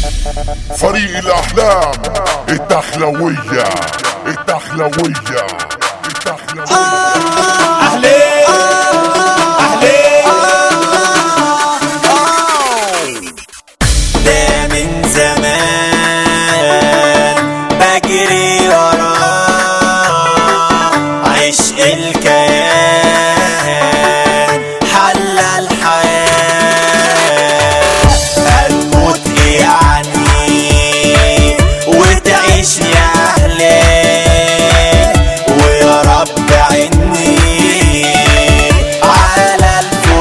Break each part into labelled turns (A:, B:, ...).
A: فريق الأحلام الدخلوية الدخلوية الدخلوية
B: أهلي أهلي ده من زمان بجري وراه عشق الكيان حل الحياة هتموت إيه يعني وتعيش يا أهلي ويا رب عني على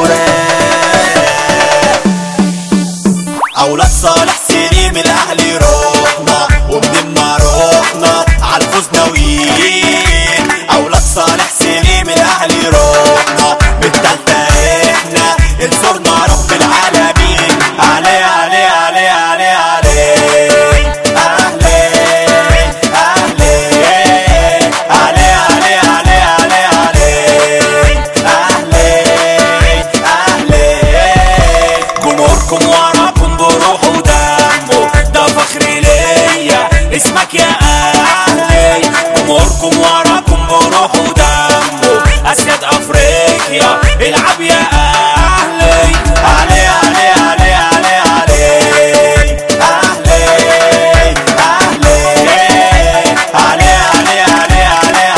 B: الفراق اولاد صالح سليم الاهلي روحنا ومنين ما روحنا عالفوز ناويين اولاد صالح سليم الاهلي روحنا بالتالتة احنا انصرنا رب العالمين علي علي علي علي علي اهلي اهلي علي علي علي علي علي اهلي اهلي جمهوركم وراكم بروح ودمه ده فخر ليا اسمك يا اهلي جمهوركم وراكم بروح ودمه اسياد افريقيا العب يا اهلي علي علي علي علي علي اهلي اهلي علي علي علي علي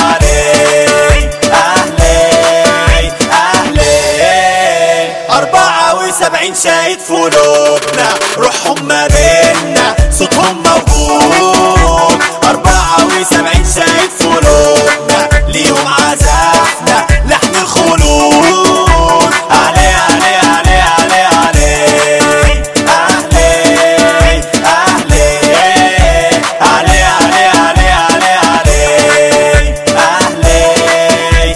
B: علي اهلي اهلي أربعة وسبعين شاهد في قلوبنا روحهم ما بينا صوتهم موجود أربعة وسبعين شاهد في قلوبنا ليهم عزفنا لحن الخلود علي علي علي علي علي أهلي أهلي علي علي علي علي علي أهلي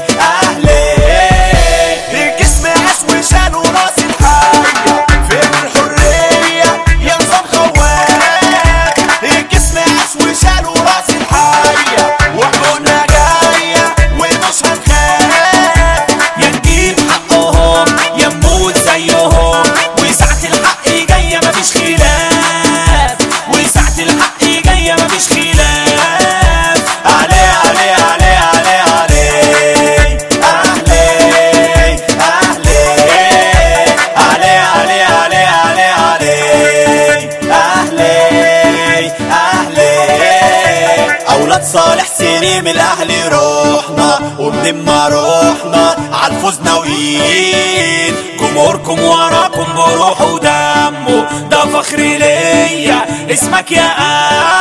B: أهلي الجسم عسو شال وراس الحية فين الحرية يا نظام خوات الجسم عسو شال وراس الحية وحقنا جاية ومش هنخاف يا نجيب حقهم يا نموت زيهم وساعة الحق جاية مفيش خلاف وساعة الحق جاية مفيش خلاف علي علي علي علي علي أهلي أهلي علي علي علي علي علي أهلي أهلي أولاد صالح سليم الأهلي روحنا ومنين ما روحنا عالفوز ناويين جمهوركم وراكم بروح ودمه ده فخر ليا اسمك يا